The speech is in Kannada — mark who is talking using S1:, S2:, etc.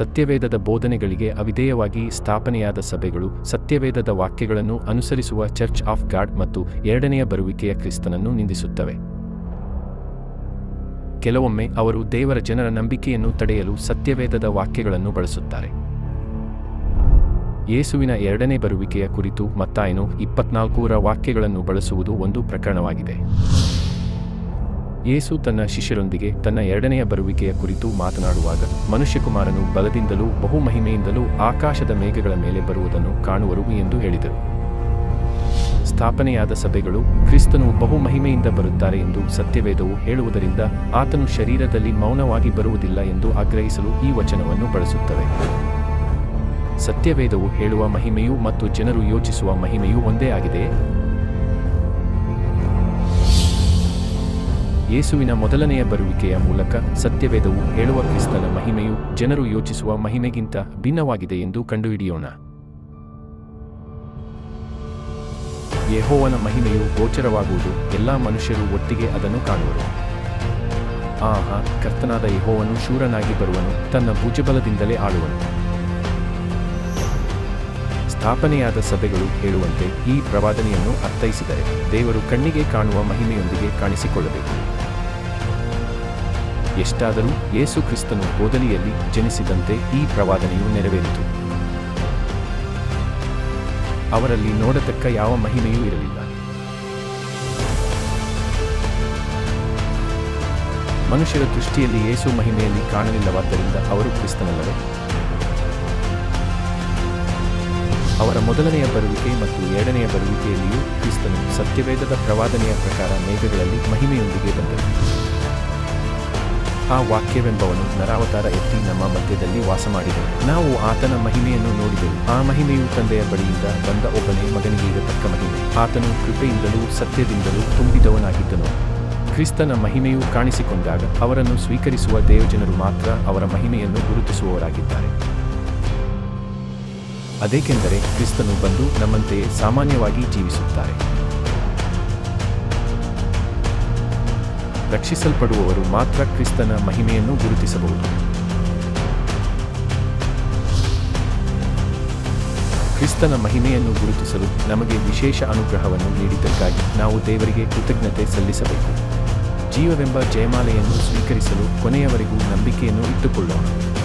S1: ಸತ್ಯವೇದದ ಬೋಧನೆಗಳಿಗೆ ಅವಿಧೇಯವಾಗಿ ಸ್ಥಾಪನೆಯಾದ ಸಭೆಗಳು ಸತ್ಯವೇದದ ವಾಕ್ಯಗಳನ್ನು ಅನುಸರಿಸುವ ಚರ್ಚ್ ಆಫ್ ಗಾಡ್ ಮತ್ತು ಎರಡನೆಯ ಬರುವಿಕೆಯ ಕ್ರಿಸ್ತನನ್ನು ನಿಂದಿಸುತ್ತವೆ ಕೆಲವೊಮ್ಮೆ ಅವರು ದೇವರ ಜನರ ನಂಬಿಕೆಯನ್ನು ತಡೆಯಲು ಸತ್ಯವೇದದ ವಾಕ್ಯಗಳನ್ನು ಬಳಸುತ್ತಾರೆ ಯೇಸುವಿನ ಎರಡನೇ ಬರುವಿಕೆಯ ಕುರಿತು ಮತ್ತಾಯನು ಇಪ್ಪತ್ನಾಲ್ಕೂರ ವಾಕ್ಯಗಳನ್ನು ಬಳಸುವುದು ಒಂದು ಪ್ರಕರಣವಾಗಿದೆ ಯೇಸು ತನ್ನ ಶಿಷ್ಯರೊಂದಿಗೆ ತನ್ನ ಎರಡನೆಯ ಬರುವಿಕೆಯ ಕುರಿತು ಮಾತನಾಡುವಾಗ ಮನುಷ್ಯಕುಮಾರನು ಬಲದಿಂದಲೂ ಬಹುಮಹಿಮೆಯಿಂದಲೂ ಆಕಾಶದ ಮೇಘಗಳ ಮೇಲೆ ಬರುವುದನ್ನು ಕಾಣುವರು ಎಂದು ಹೇಳಿದರು ಸ್ಥಾಪನೆಯಾದ ಸಭೆಗಳು ಕ್ರಿಸ್ತನು ಬಹುಮಹಿಮೆಯಿಂದ ಬರುತ್ತಾರೆ ಎಂದು ಸತ್ಯವೇದವು ಹೇಳುವುದರಿಂದ ಆತನು ಶರೀರದಲ್ಲಿ ಮೌನವಾಗಿ ಬರುವುದಿಲ್ಲ ಎಂದು ಆಗ್ರಹಿಸಲು ಈ ವಚನವನ್ನು ಬಳಸುತ್ತವೆ ಸತ್ಯವೇದವು ಹೇಳುವ ಮಹಿಮೆಯು ಮತ್ತು ಜನರು ಯೋಚಿಸುವ ಮಹಿಮೆಯೂ ಒಂದೇ ಆಗಿದೆ ಯೇಸುವಿನ ಮೊದಲನೆಯ ಬರುವಿಕೆಯ ಮೂಲಕ ಸತ್ಯವೇದವು ಹೇಳುವ ಕ್ರಿಸ್ತನ ಮಹಿಮೆಯು ಜನರು ಯೋಚಿಸುವ ಮಹಿಮೆಗಿಂತ ಭಿನ್ನವಾಗಿದೆ ಎಂದು ಕಂಡುಹಿಡಿಯೋಣ ಯೆಹೋವನ ಮಹಿಮೆಯು ಗೋಚರವಾಗುವುದು ಎಲ್ಲಾ ಮನುಷ್ಯರು ಒಟ್ಟಿಗೆ ಅದನ್ನು ಕಾಣುವರು ಆಹಾ ಕರ್ತನಾದ ಯೆಹೋವನು ಶೂರನಾಗಿ ಬರುವನು ತನ್ನ ಭುಜಬಲದಿಂದಲೇ ಆಳುವನು ಸ್ಥಾಪನೆಯಾದ ಸಭೆಗಳು ಹೇಳುವಂತೆ ಈ ಪ್ರವಾದನೆಯನ್ನು ಅರ್ಥೈಸಿದರೆ ದೇವರು ಕಣ್ಣಿಗೆ ಕಾಣುವ ಮಹಿಮೆಯೊಂದಿಗೆ ಕಾಣಿಸಿಕೊಳ್ಳಬೇಕು ಎಷ್ಟಾದರೂ ಯೇಸು ಕ್ರಿಸ್ತನು ಬೋಧಲಿಯಲ್ಲಿ ಜನಿಸಿದಂತೆ ಈ ಪ್ರವಾದನೆಯು ನೆರವೇರಿತು ಅವರಲ್ಲಿ ನೋಡತಕ್ಕ ಯಾವ ಮಹಿಮೆಯೂ ಇರಲಿಲ್ಲ ಮನುಷ್ಯರ ದೃಷ್ಟಿಯಲ್ಲಿ ಯೇಸು ಮಹಿಮೆಯಲ್ಲಿ ಕಾಣಲಿಲ್ಲವಾದ್ದರಿಂದ ಅವರು ಕ್ರಿಸ್ತನಲ್ಲವೇ ಅವರ ಮೊದಲನೆಯ ಬರುವಿಕೆ ಮತ್ತು ಎರಡನೆಯ ಬರುವಿಕೆಯಲ್ಲಿಯೂ ಕ್ರಿಸ್ತನು ಸತ್ಯವೇದದ ಪ್ರವಾದನೆಯ ಪ್ರಕಾರ ಮೇಘಗಳಲ್ಲಿ ಮಹಿಮೆಯೊಂದಿಗೆ ಬಂದರು ಆ ವಾಕ್ಯವೆಂಬವನು ನರಾವತಾರ ಎತ್ತಿ ನಮ್ಮ ಮಧ್ಯದಲ್ಲಿ ವಾಸ ಮಾಡಿದನು ನಾವು ಆತನ ಮಹಿಮೆಯನ್ನು ನೋಡಿದೆವು ಆ ಮಹಿಮೆಯು ತಂದೆಯ ಬಳಿಯಿಂದ ಬಂದ ಒಬ್ಬನೇ ಮಗನಿಗೆ ಇರತಕ್ಕ ಮಹಿಮೆ ಆತನು ಕೃಪೆಯಿಂದಲೂ ಸತ್ಯದಿಂದಲೂ ತುಂಬಿದವನಾಗಿದ್ದನು ಕ್ರಿಸ್ತನ ಮಹಿಮೆಯು ಕಾಣಿಸಿಕೊಂಡಾಗ ಅವರನ್ನು ಸ್ವೀಕರಿಸುವ ದೇವಜನರು ಮಾತ್ರ ಅವರ ಮಹಿಮೆಯನ್ನು ಗುರುತಿಸುವವರಾಗಿದ್ದಾರೆ ಅದೇಕೆಂದರೆ ಕ್ರಿಸ್ತನು ಬಂದು ನಮ್ಮಂತೆಯೇ ಸಾಮಾನ್ಯವಾಗಿ ಜೀವಿಸುತ್ತಾರೆ ರಕ್ಷಿಸಲ್ಪಡುವವರು ಮಾತ್ರ ಕ್ರಿಸ್ತನ ಮಹಿಮೆಯನ್ನು ಗುರುತಿಸಬಹುದು ಕ್ರಿಸ್ತನ ಮಹಿಮೆಯನ್ನು ಗುರುತಿಸಲು ನಮಗೆ ವಿಶೇಷ ಅನುಗ್ರಹವನ್ನು ನೀಡಿದ್ದಕ್ಕಾಗಿ ನಾವು ದೇವರಿಗೆ ಕೃತಜ್ಞತೆ ಸಲ್ಲಿಸಬೇಕು ಜೀವವೆಂಬ ಜಯಮಾಲೆಯನ್ನು ಸ್ವೀಕರಿಸಲು ಕೊನೆಯವರೆಗೂ ನಂಬಿಕೆಯನ್ನು ಇಟ್ಟುಕೊಳ್ಳೋಣ